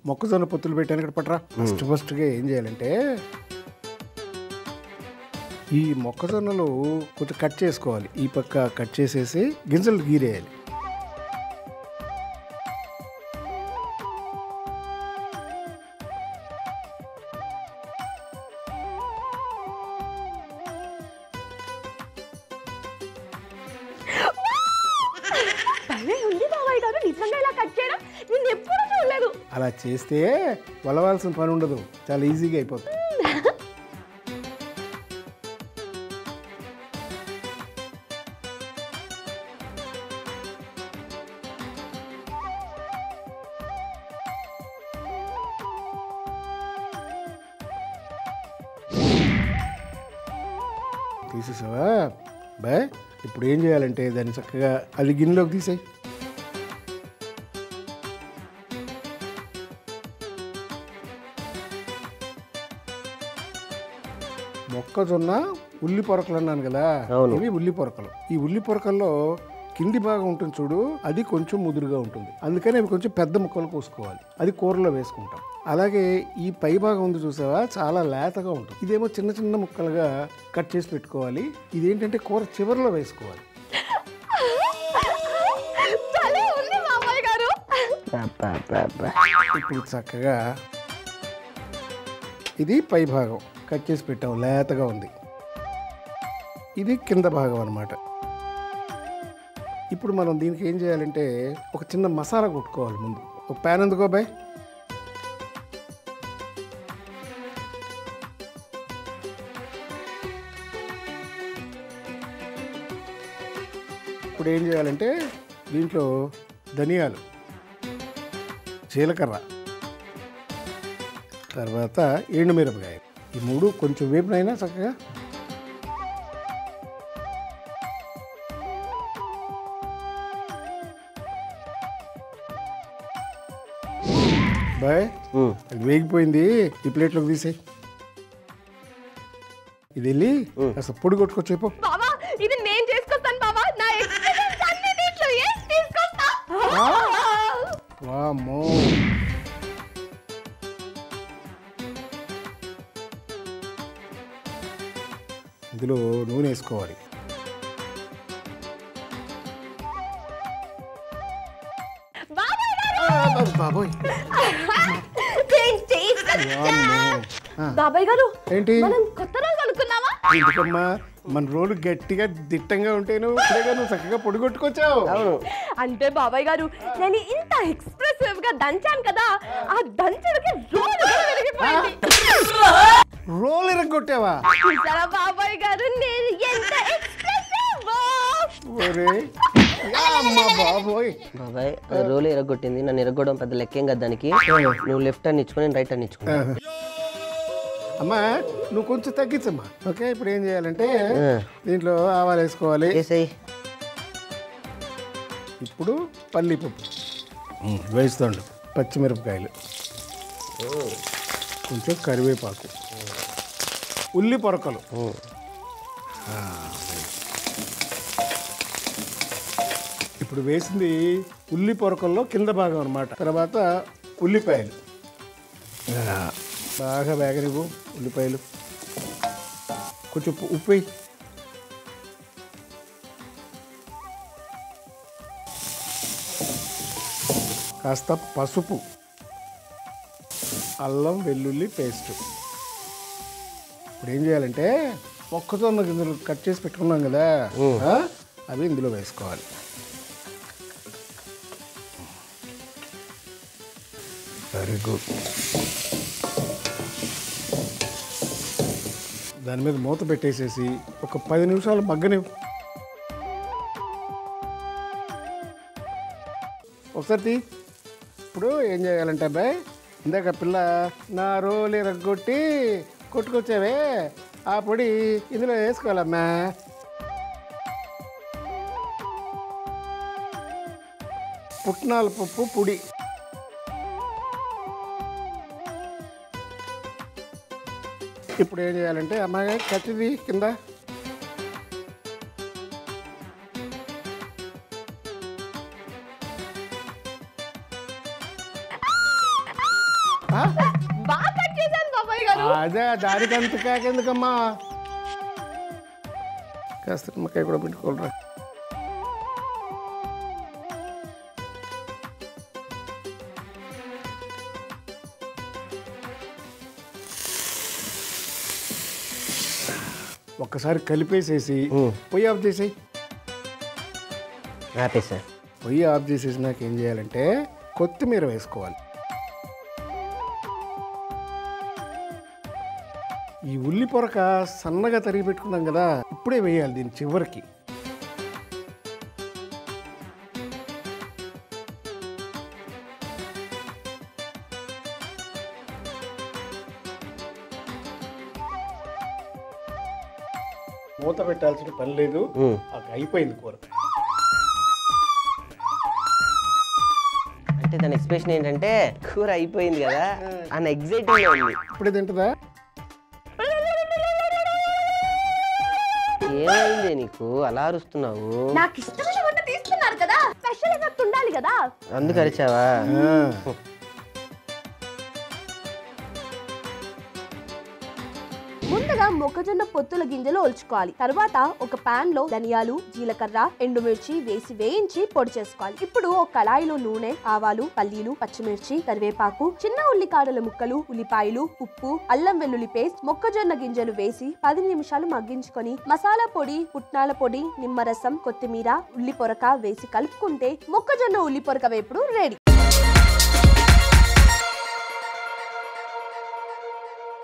మొక్కజొన్న పొత్తులు పెట్టాను ఇక్కడ పట్రా ఫస్ట్ ఫస్ట్గా ఏం చేయాలంటే ఈ మొక్కజొన్నలు కొంచెం కట్ చేసుకోవాలి ఈ పక్క కట్ చేసేసి గింజలు గీరేయాలి భలే ఉంది బాబాయ్ గారు నిజంగా ఇలా కట్ చేయడం నేను ఎప్పుడూ చూడలేదు అలా చేస్తే వలవాల్సిన పని ఉండదు చాలా ఈజీగా అయిపోతుంది తీసేసావా బాయ్ ఇప్పుడు ఏం చేయాలంటే దాన్ని చక్కగా అది గిన్నెలోకి తీసేయి మొక్కజొన్న ఉల్లి పొరకలు అన్నాను కదా అవును. ఇవి ఉల్లి పొరకలు ఈ ఉల్లి పొరకల్లో కింది భాగం ఉంటుంది చూడు అది కొంచెం ముదురుగా ఉంటుంది అందుకని అవి కొంచెం పెద్ద ముక్కలు కోసుకోవాలి అది కూరలో వేసుకుంటాం అలాగే ఈ పై భాగం ఉంది చూసావా చాలా లేతగా ఉంటుంది ఇదేమో చిన్న చిన్న ముక్కలుగా కట్ చేసి పెట్టుకోవాలి ఇదేంటంటే కూర చివరిలో వేసుకోవాలి భలే ఉంది బాబాయ్ గారు ఇప్పుడు చక్కగా ఇది పై భాగం కట్ చేసి పెట్టాం లేతగా ఉంది ఇది కింద భాగం అన్నమాట ఇప్పుడు మనం దీనికి ఏం చేయాలంటే ఒక చిన్న మసాలా కొట్టుకోవాలి ముందు ఒక ప్యాన్ ఎందుకో బాయ్ ఇప్పుడు ఏం చేయాలంటే దీంట్లో ధనియాలు జీలకర్ర తర్వాత ఎండుమిరపకాయ ఈ మూడు కొంచెం వేపునైనా చక్కగా బాయ్ ఉమ్. అది వేగిపోయింది ఈ ప్లేట్లోకి తీసేయి ఇది వెళ్ళి అసలు పొడి కొట్టుకొచ్చేపో బాబా ఇది నేను చేసుకొస్తాను బాబా నా ఎక్స్పీరియన్స్ అన్ని దీంట్లో ఏం తీసుకొస్తా వామ్మో ఇందులో నూనె వేసుకోవాలి బాబాయ్ గారు ఆ, బాబు, బాబోయ్ నేను చేసుకొచ్చా. వామ్మో. ఆ, బాబాయ్ గారు ఏంటి మనం కొత్త రోజు అనుకున్నావా ఎందుకమ్మా మన రోలు గట్టిగా దిట్టంగా ఉంటేను ఇప్పుడేగా నువ్వు చక్కగా పొడి కొట్టుకొచ్చావు అవును అంటే బాబాయ్ గారు నేను ఇంత ఎక్స్ప్రెసివ్ గా దంచాను కదా ఆ దంచడికి రోడ్డు కూడా విరిగిపోయింది రోల్ ఇరగొట్టావా చూసారా బాబాయ్ గారు నేను ఎంత ఎక్స్ప్రెసివ్ ఒరే యా అమ్మా బాబోయ్ బాబాయ్ అది రోలు ఎరగొట్టింది నన్ను ఎరగొట్టడం పెద్ద లెక్కేం కదా దానికి నువ్వు లెఫ్ట్ అని ఇచ్చుకొని నేను రైట్ అని ఇచ్చుకున్నా అమ్మా నువ్వు కొంచెం తగ్గించమ్మా ఓకే ఇప్పుడు ఏం చేయాలంటే దీంట్లో ఆవాలు వేసుకోవాలి వేసేయి ఇప్పుడు పల్లీపప్పు వేస్తాండు పచ్చిమిరపకాయలు కొంచెం కరివేపాకు ఉల్లి పొరకలు ఆ, ఇప్పుడు వేసింది ఉల్లి పొరకల్లో కింద భాగం అనమాట తర్వాత ఉల్లిపాయలు ఆ, బాగా వేగనివ్వు ఉల్లిపాయలు కొంచెం ఉప్పు- ఉప్పు వేయి కాస్త పసుపు అల్లం వెల్లుల్లి పేస్ట్ ఇప్పుడు ఏం చేయాలంటే మొక్కజొన్న గింజలు కట్ చేసి పెట్టుకున్నాం కదా ఆ? అవి ఇందులో వేసుకోవాలి వెరీ గుడ్ దాని మీద మూత పెట్టేసేసి ఒక పది నిమిషాలు మగ్గనివ్వు ఒకసారి తీ. ఇప్పుడు ఏం చేయాలంటే అబ్బాయి ఇందాక పిల్ల నా రోలి రగ్గొట్టి కొట్టుకొచ్చావే ఆ పొడి ఇందులో వేసుకోవాలమ్మా పుట్నాల పప్పు పొడి ఇప్పుడు ఏం చేయాలంటే అమ్మాయి కత్తిది కింద ఆ? బాగా కట్ చేశాను బాబాయ్ గారు అదే దానికి అంత కాకెందుకమ్మా కాస్త నిమ్మకాయ కూడా పెట్టుకోవాలరా ఒక్కసారి కలిపేసేసి పొయ్యి ఆఫ్ చేసేయి ఆపేసా పొయ్యి ఆఫ్ చేసేసి నాకు ఏం చేయాలంటే కొత్తిమీర వేసుకోవాలి ఈ ఉల్లి పొరక సన్నగా తరిగి పెట్టుకున్నాం కదా ఇప్పుడే వేయాలి దీని చివరికి మూత పెట్టాల్సిన పని లేదు ఉమ్. అది అయిపోయింది కూర అంటే దాని ఎక్స్ప్రెషన్ ఏంటంటే కూర అయిపోయింది కదా అన్న ఎగ్జైటింగ్ ఉంది ఇప్పుడే తింటుందా ఏమైంది నీకు అలా అరుస్తున్నావు నాకు ఇష్టమైన వంట తీస్తున్నారు కదా స్పెషల్ ఎఫెక్ట్ ఉండాలి కదా అందుకు అరిచావా ఆ. ముందుగా మొక్కజొన్న పొత్తుల గింజలు ఒలుచుకోవాలి తర్వాత ఒక పాన్ లో ధనియాలు జీలకర్ర ఎండుమిర్చి వేసి వేయించి పొడి చేసుకోవాలి ఇప్పుడు ఒక కళాయిలో నూనె ఆవాలు పల్లీలు పచ్చిమిర్చి కరివేపాకు చిన్న ఉల్లికాడల ముక్కలు ఉల్లిపాయలు ఉప్పు అల్లం వెల్లుల్లి పేస్ట్ మొక్కజొన్న గింజలు వేసి పది నిమిషాలు మగ్గించుకొని మసాలా పొడి పుట్నాల పొడి నిమ్మరసం కొత్తిమీర ఉల్లి పొరక వేసి కలుపుకుంటే మొక్కజొన్న ఉల్లి పొరక వేపుడు రెడీ